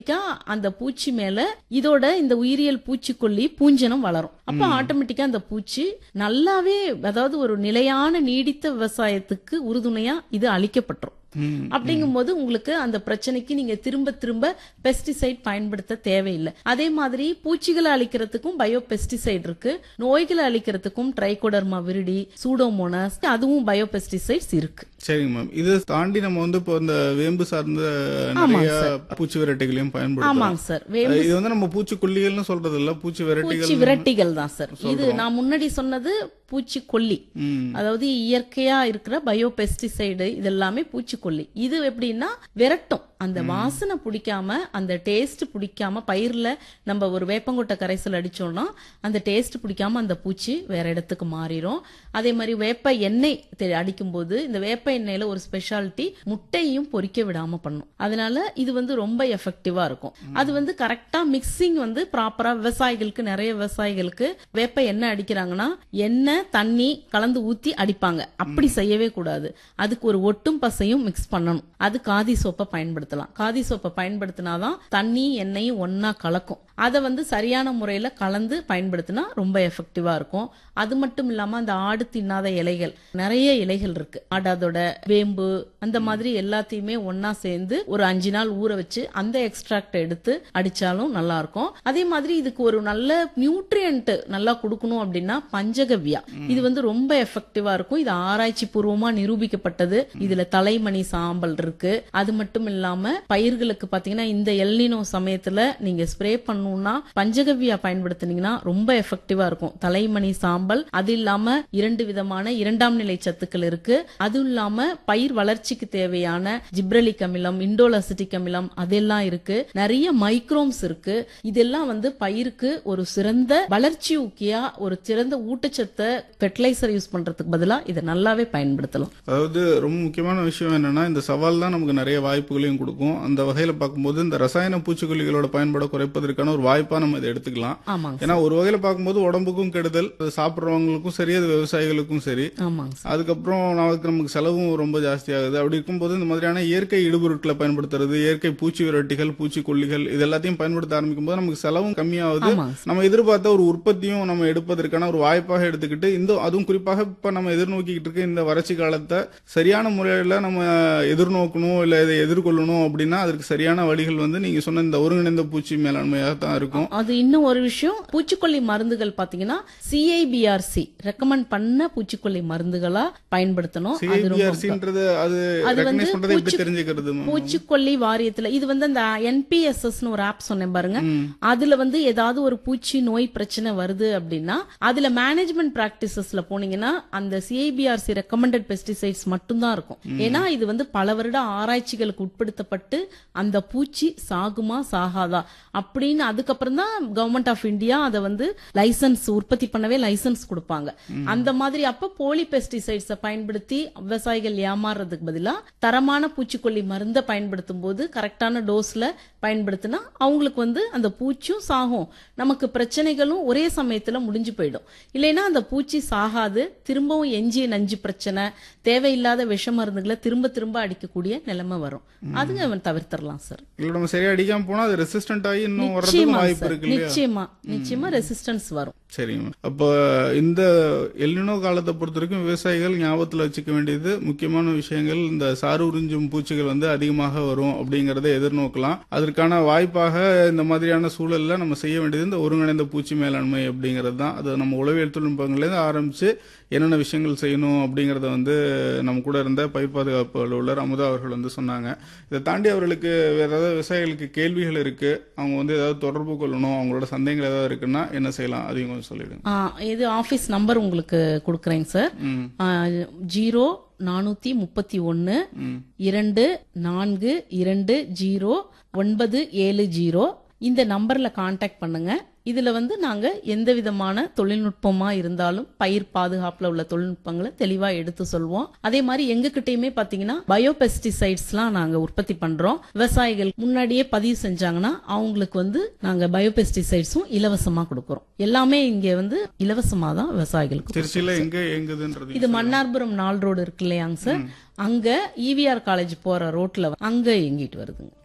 அந்த பூச்சி மேல இதோட இந்த உயிரியல் பூச்சிக்கொல்லி பூஞ்சனம் வளரும் அப்ப ஆட்டோமேட்டிக்கா அந்த பூச்சி நல்லாவே அதாவது ஒரு நிலையான நீடித்த விவசாயத்துக்கு உறுதுணையா இது அளிக்கப்பட்டுரும் ம். அப்படிங்கும்போது உங்களுக்கு அந்த பிரச்சனைக்கு நீங்க திரும்ப திரும்ப பெஸ்டிசைட் பயன்படுத்த தேவையில்லை அதே மாதிரி பூச்சிகளை அழிக்கிறதுக்கும் பயோ பெஸ்டிசைட் இருக்கு நோய்களை அழிக்கிறதுக்கும் ட்ரைகோடர்மா விரிடி சூடோமோனாஸ் அதுவும் பயோ பெஸ்டிசைட்ஸ் இருக்கு சரிங்க மேம் இதை தாண்டி நம்ம வந்து இப்போ இந்த வேம்பு சார்ந்த நிறைய பூச்சி விரட்டிகளையும் பயன்படுத்தலாம் ஆமாங்க சார் வே இது வந்து நம்ம பூச்சிக்கொல்லிகள்னு சொல்றது இல்ல பூச்சி பூச்சி விரட்டிகள் விரட்டிகள் தான் சார் இது நான் முன்னாடி சொன்னது பூச்சிக்கொல்லி ம். அதாவது இயற்கையா இருக்கிற பயோ பெஸ்டிசைடு இதெல்லாமே பூச்சிக்கொல்லி இது எப்படின்னா விரட்டும் அந்த வாசனை பிடிக்காம அந்த டேஸ்ட் பிடிக்காம பயிர்ல நம்ம ஒரு வேப்பங்கொட்டை கரைசல் அடிச்சோம்னா அந்த டேஸ்ட் பிடிக்காம அந்த பூச்சி வேற இடத்துக்கு மாறிடும் அதே மாதிரி வேப்ப எண்ணெய் தெ- அடிக்கும்போது இந்த வேப்ப எண்ணெயில ஒரு ஸ்பெஷாலிட்டி முட்டையும் பொரிக்க விடாம பண்ணும் அதனால இது வந்து ரொம்ப எஃபெக்டிவா இருக்கும் அது வந்து கரெக்டா மிக்சிங் வந்து ப்ராப்பரா விவசாயிகளுக்கு நிறைய விவசாயிகளுக்கு வேப்ப எண்ணெய் அடிக்கிறாங்கன்னா எண்ணெய் தண்ணி கலந்து ஊத்தி அடிப்பாங்க அப்படி செய்யவே கூடாது அதுக்கு ஒரு ஒட்டும் பசையும் மிக்ஸ் பண்ணணும் அது காதி சோப்பை பயன்படுத்தலாம் காதி சோப்பை பயன்படுத்தினாதான் தண்ணி எண்ணெயும் ஒண்ணா கலக்கும் அதை வந்து சரியான முறையில கலந்து பயன்படுத்தினா ரொம்ப எஃபெக்டிவா இருக்கும் அது மட்டும் இல்லாம அந்த ஆடு தின்னாத இலைகள் நிறைய இலைகள் இருக்கு ஆடு அதோட வேம்பு அந்த மாதிரி எல்லாத்தையுமே ஒண்ணா சேர்ந்து ஒரு அஞ்சு நாள் ஊற வச்சு அந்த எக்ஸ்ட்ராக்ட் எடுத்து அடிச்சாலும் நல்லா இருக்கும் அதே மாதிரி இதுக்கு ஒரு நல்ல நியூட்ரியன்ட் நல்லா கொடுக்கணும் அப்படின்னா பஞ்சகவ்யா இது வந்து ரொம்ப எஃபெக்டிவா இருக்கும் இது ஆராய்ச்சி பூர்வமா நிரூபிக்கப்பட்டது இதுல தலைமணி சாம்பல் இருக்கு அது மட்டும் இல்லாம பயிர்களுக்கு பாத்தீங்கன்னா இந்த எல்னினோ சமயத்துல நீங்க ஸ்ப்ரே பண்ணணும்னா பஞ்சகவ்யா பயன்படுத்துனீங்கன்னா ரொம்ப எஃபெக்டிவா இருக்கும் தலைமணி சாம்பல் அது இல்லாம இரண்டு விதமான இரண்டாம் நிலை சத்துக்கள் இருக்கு அதுவும் இல்லாம பயிர் வளர்ச்சிக்கு தேவையான ஜிப்ரலிக் அமிலம் இண்டோலசிட்டிக் அமிலம் அதெல்லாம் இருக்கு நிறைய மைக்ரோம்ஸ் இருக்கு இதெல்லாம் வந்து பயிருக்கு ஒரு சிறந்த வளர்ச்சி ஊக்கியா ஒரு சிறந்த ஊட்டச்சத்தை ஃபெர்டிலைசர் யூஸ் பண்றதுக்கு பதிலா இதை நல்லாவே பயன்படுத்தலாம் அதாவது ரொம்ப முக்கியமான விஷயம் என்னன்னா இந்த சவால் தான் நமக்கு நிறைய வாய்ப்புகளையும் கொடுக்கும் அந்த வகையில பார்க்கும்போது இந்த ரசாயன பூச்சிக்கொல்லிகளோட பயன்பாடை குறைப்பதற்கான ஒரு வாய்ப்பா நம்ம இதை எடுத்துக்கலாம் ஆமாங்க ஏன்னா ஒரு வகையில பார்க்கும்போது உடம்புக்கும் கெடுதல் அது சாப்பிடுறவங்களுக்கும் சரி அது விவசாயிகளுக்கும் சரி ஆமாங்க சார். அதுக்கப்புறம் நமக்கு நமக்கு செலவும் ரொம்ப ஜாஸ்தியாகுது அப்படி இருக்கும்போது இந்த மாதிரியான இயற்கை இடுபொருட்களை பயன்படுத்துறது இயற்கை பூச்சி விரட்டிகள் பூச்சிக்கொல்லிகள் இது எல்லாத்தையும் பயன்படுத்த ஆரம்பிக்கும் போது நமக்கு செலவும் கம்மியாகுது ஆமாங்க சார். நம்ம எதிர்பார்த்த ஒரு உற்பத்தியும் நம்ம எடுப்பதற்கான ஒரு வாய்ப்பாக எடுத்துக்கிட்டு இந்த அதுவும் குறிப்பாக இப்ப நம்ம எதிர்நோக்கிக்கிட்டு இருக்க இந்த வறட்சி காலத்தை சரியான முறையில நம்ம எதிர்நோக்கணும் இல்ல இதை எதிர்கொள்ளணும் அப்படின்னா அதற்கு சரியான வழிகள் வந்து நீங்க சொன்ன இந்த ஒருங்கிணைந்த பூச்சி மேலாண்மையாக தான் இருக்கும் அது இன்னும் ஒரு விஷயம் பூச்சிக்கொல்லி மருந்துகள் பாத்தீங்கன்னா சிஐபிஆர்சி ரெக்கமெண்ட் பண்ண பூச்சிக்கொல்லி மருந்துகளா பயன்படுத்தணும் அது ரொம்ப சிபிஆர்சின்றது அது அது வந்து ரெக்கக்னைஸ் பண்றது எப்படி பூச்சி- தெரிஞ்சுக்கிறது மேம்? பூச்சிக்கொல்லி வாரியத்துல இது வந்து அந்த என்பிஎஸ்எஸ் ஒரு ஆப் சொன்னேன் பாருங்க அதுல வந்து ஏதாவது ஒரு பூச்சி நோய் பிரச்சனை வருது அப்படின்னா அதுல மேனேஜ்மெண்ட் பிராக்டிசஸ்ல போனீங்கன்னா அந்த சிஐபிஆர்சி ரெக்கமெண்டட் பெஸ்டிசைட்ஸ் மட்டும்தான் இருக்கும் ஏன்னா இது வந்து பல வருட ஆராய்ச்சிகளுக்கு உட்படுத்தப்பட்டு அந்த பூச்சி சாகுமா சாகாதா அப்படின்னு அதுக்கப்புறம் தான் கவர்மெண்ட் ஆஃப் இந்தியா அதை வந்து லைசன்ஸ் உற்பத்தி பண்ணவே லைசன்ஸ் கொடுப்பாங்க அந்த மாதிரி அப்ப போலி பெஸ்டிசைட்ஸை பயன்படுத்தி விவசாயிகள் ஏமாறுறதுக்கு பதிலா தரமான பூச்சிக்கொல்லி மருந்தை பயன்படுத்தும் போது கரெக்டான டோஸ்ல பயன்படுத்தினா அவங்களுக்கு வந்து அந்த பூச்சியும் சாகும் நமக்கு பிரச்சனைகளும் ஒரே சமயத்துல முடிஞ்சு போயிடும் இல்லைன்னா அந்த பூச்சி சாகாது திரும்பவும் எஞ்சிய நஞ்சு பிரச்சனை தேவையில்லாத விஷ மருந்துகளை திரும்ப திரும்ப அடிக்கக்கூடிய நிலைமை வரும் அதுங்க அவன் தவிர்த்திடலாம் சார் இல்ல நம்ம சரியா அடிக்காம போனா அது ரெசிஸ்டன்ட் ஆகி இன்னும் வர்றதுக்கும் நிச்சயமா வாய்ப்பு சார் இருக்கு இல்லையா நிச்சயமா நிச்சயமா ரெசிஸ்டன்ஸ் வரும் சரிங்க மேம். அப்போ இந்த எல்லினோ காலத்தை பொறுத்த வரைக்கும் விவசாயிகள் ஞாபகத்துல வச்சுக்க வேண்டியது முக்கியமான விஷயங்கள் இந்த சாறு உறிஞ்சும் பூச்சிகள் வந்து அதிகமாக வரும் அப்படிங்கறத எதிர்நோக்கலாம் அதற்கான வாய்ப்பாக இந்த மாதிரியான சூழல்ல நம்ம செய்ய வேண்டியது இந்த ஒருங்கிணைந்த பூச்சி மேலாண்மை அப்படிங்கிறது தான் அது நம்ம உளவியல் தொழில்நுட்பங்கள்லேருந்து ஆரம்பிச்சு என்னென்ன விஷயங்கள் செய்யணும் அப்படிங்கறத வந்து நம்ம கூட இருந்த பயிர் பாதுகாப்பு அலுவலர் அமுதா அவர்கள் வந்து சொன்னாங்க இதை தாண்டி அவர்களுக்கு வேற ஏதாவது விவசாயிகளுக்கு கேள்விகள் இருக்கு அவங்க வந்து ஏதாவது தொடர்பு கொள்ளணும் அவங்களோட சந்தேகங்கள் ஏதாவது இருக்குன்னா என்ன செய்யலாம் அதையும் கொஞ்சம் சொல்லிடுங்க ஆ, இது ஆபீஸ் நம்பர் உங்களுக்கு கொடுக்குறேங்க சார் ம் ஆ, ஜீரோ நானூத்தி முப்பத்தி ஒன்னு இரண்டு நான்கு இரண்டு ஜீரோ ஒன்பது ஏழு ஜீரோ இந்த நம்பர்ல காண்டாக்ட் பண்ணுங்க இதுல வந்து நாங்க எந்த விதமான தொழில்நுட்பமா இருந்தாலும் பயிர் பாதுகாப்புல உள்ள தொழில்நுட்பங்களை தெளிவா எடுத்து சொல்வோம் அதே மாதிரி எங்க கிட்டயுமே பாத்தீங்கன்னா பயோ பெஸ்டிசைட்ஸ்லாம் நாங்க உற்பத்தி பண்றோம் விவசாயிகள் முன்னாடியே பதிவு செஞ்சாங்கன்னா அவங்களுக்கு வந்து நாங்க பயோ பெஸ்டிசைட்ஸும் இலவசமா கொடுக்கறோம் எல்லாமே இங்க வந்து இலவசமா தான் விவசாயிகளுக்கு திருச்சியில எங்க எங்குதுன்றது இது மன்னார்புரம் நாள் ரோடு இருக்கு இல்லையாங்க சார் அங்க இவிஆர் காலேஜ் போற ரோட்ல அங்க எங்கிட்டு வருதுங்க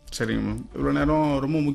சரிங்க மேம் இவ்வளவு நேரம் ரொம்ப